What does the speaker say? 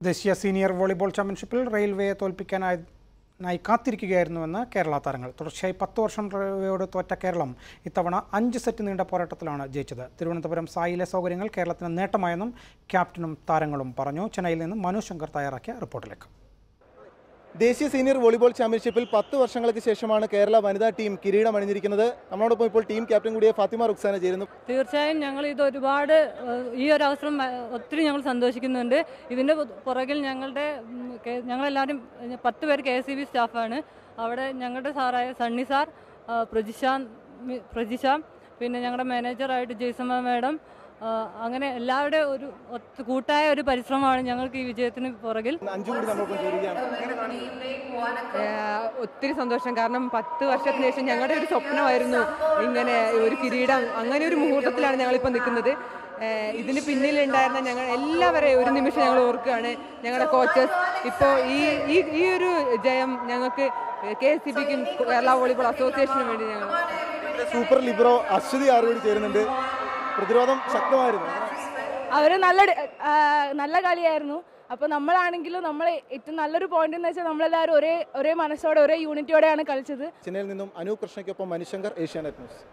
ദേശീയ senior volleyball ചാമ്പ്യൻഷിപ്പിൽ റെയിൽവേയെ തോൽപ്പിക്കാനായി നായി കാത്തിരിക്കുകയായിരുന്നുവെന്ന് കേരള താരങ്ങൾ തുടർച്ചയായി പത്ത് വർഷം റെയിൽവേയോട് തോറ്റ കേരളം ഇത്തവണ അഞ്ച് സെറ്റ് നീണ്ട പോരാട്ടത്തിലാണ് ജയിച്ചത് തിരുവനന്തപുരം സായിലെ സൗകര്യങ്ങൾ കേരളത്തിന് നേട്ടമായെന്നും ക്യാപ്റ്റനും താരങ്ങളും പറഞ്ഞു ചെന്നൈയിൽ നിന്നും മനു ശങ്കർ തയ്യാറാക്കിയ റിപ്പോർട്ടിലേക്ക് ദേശീയ സീനിയർ വോളിബോൾ ചാമ്പ്യൻഷിപ്പിൽ പത്ത് വർഷങ്ങൾക്ക് ശേഷമാണ് കേരള വനിതാ ടീം കിരീടം അണിഞ്ഞിരിക്കുന്നത് നമ്മളോടൊപ്പം ഇപ്പോൾ ടീം ക്യാപ്റ്റൻ കൂടിയ ഫാത്തിമ റുക്സാന ചേരുന്നു തീർച്ചയായും ഞങ്ങൾ ഇത് ഒരുപാട് ഏഹ്, ഈ ഒരു അവസരം വ- ഒത്തിരി ഞങ്ങൾ സന്തോഷിക്കുന്നുണ്ട് ഇതിൻ്റെ പു- പുറകിൽ ഞങ്ങളുടെ ഉം, കെ- ഞങ്ങളെല്ലാവരും ഏഹ്, പത്ത് പേര് കെ എസ് സി ബി സ്റ്റാഫാണ് അവിടെ ഞങ്ങളുടെ സാറായ സണ്ണി സാർ ആ, പ്രജിഷാൻ മി- പ്രജിഷ പിന്നെ ഞങ്ങളുടെ മാനേജറായിട്ട് ജയ്സമ്മ മാഡം ആ, അങ്ങനെ എല്ലാവരുടെയും ഒരു ഒത്ത് കൂട്ടായ ഒരു പരിശ്രമമാണ് ഞങ്ങൾക്ക് ഈ വിജയത്തിന് പുറകിൽ അഞ്ചു കൂടി നമ്മളൊപ്പം ചേരുകയാണ് ഏഹ് ഒത്തിരി സന്തോഷം കാരണം പത്ത് വർഷത്തിന് ശേഷം ഞങ്ങളുടെ ഒരു സ്വപ്നമായിരുന്നു ഇങ്ങനെ ഒരു കിരീടം അങ്ങനെ ഒരു മുഹൂർത്തത്തിലാണ് ഞങ്ങളിപ്പോൾ നിൽക്കുന്നത് ഏഹ് ഇതിന് പിന്നിലുണ്ടായിരുന്ന ഞങ്ങൾ എല്ലാവരെയും ഒരു നിമിഷം ഞങ്ങൾ ഓർക്കുകയാണ് ഞങ്ങളുടെ കോച്ചസ് ഇപ്പോൾ ഈ ഈ ഈ ഒരു ജയം ഞങ്ങൾക്ക് കെ എസ് സി ബിക്കും കേരള വോളിബോൾ അസോസിയേഷനും വേണ്ടി ഞങ്ങൾ സൂപ്പർ ലിബ്രോ അശ്വതി ആറ് കൂടി ചേരുന്നുണ്ട് പ്രതിരോധം ശക്തമായിരുന്നു അവർ നല്ല ഡ- ആ, നല്ല കളിയായിരുന്നു അപ്പോൾ നമ്മളാണെങ്കിലും നമ്മൾ ഏറ്റവും നല്ലൊരു പോയിന്റ് എന്ന് വെച്ചാൽ നമ്മളെല്ലാവരും ഒരേ ഒരേ മനസ്സോടെ ഒരേ യൂണിറ്റോടെയാണ് കളിച്ചത് ചെന്നൈയിൽ നിന്നും അനൂപ് കൃഷ്ണയ്ക്കൊപ്പം മനുശങ്കർ ഏഷ്യാനെറ്റ് ന്യൂസ്